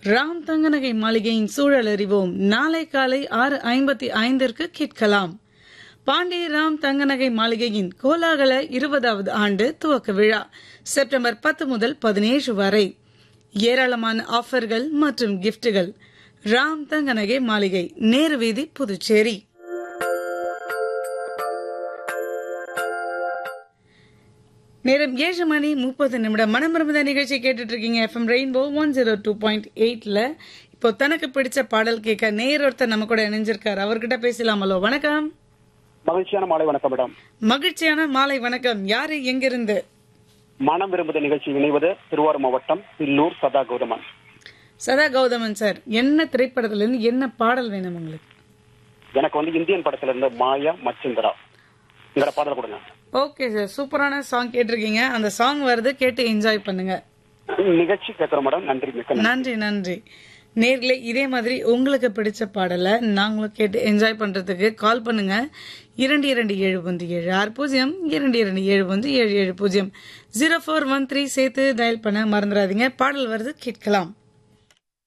ராம் தங்கநகை மாளிகையின் சூழல் அறிவோம் நாளை காலை ஆறு ஐம்பத்தி ஐந்திற்கு கேட்கலாம் பாண்டிய ராம் தங்கநகை மாளிகையின் கோலாகல இருபதாவது ஆண்டு துவக்க விழா செப்டம்பர் பத்து முதல் பதினேழு வரை ஏராளமான ஆஃபர்கள் மற்றும் கிஃப்ட்டுகள் ராம் தங்கநகை மாளிகை நேரு வீதி புதுச்சேரி நேரம் ஏழு மணி முப்பது நிமிடம் மனமிருந்த நிகழ்ச்சி கேட்டுட்டு இருக்கீங்க FM rainbow one zero two point எயிட்ல இப்போ தனக்கு பிடிச்ச பாடல் கேட்க நேர் ஒருத்தர் நம்ம கூட இணைஞ்சிருக்காரு அவர்கிட்ட பேசலாமலோ வணக்கம் மகிழ்ச்சியான மாலை வணக்கம் மேடம் மகிழ்ச்சியான மாலை வணக்கம் யாரு எங்கிருந்து மனம் விரும்புத நிகழ்ச்சி இணைவது திருவாரூர் மாவட்டம் பில்லூர் சதா கௌதமன் சதா கௌதமன் சார் என்ன திரைப்படத்துல இருந்து என்ன பாடல் வேணும் உங்களுக்கு எனக்கு வந்து இந்தியன் படத்துல இருந்து மாயா மச்சிந்திரா இந்த பாடல் கொடுங்க ஓகே சார் சூப்பரான சாங் கேட்டிருக்கீங்க அந்த சாங் வருது கேட்டு என்ஜாய் பண்ணுங்க நிகழ்ச்சி கேட்கிறோம் மேடம் நன்றி மிக்க நன்றி. நன்றி நன்றி நேர்களே இதே மாதிரி உங்களுக்கு பிடிச்ச பாடலை நாங்களும் கேட்டு என்ஜாய் பண்றதுக்கு கால் பண்ணுங்க இரண்டு இரண்டு ஏழு ஒன்று ஏழு ஆறு பூஜ்ஜியம் இரண்டு இரண்டு ஏழு ஒன்று ஏழு ஏழு பூஜ்ஜியம் ஜீரோ ஃபோர் ஒன் த்ரீ சேர்த்து டயல் பண்ண மறந்துடாதீங்க பாடல் வருது கேட்கலாம்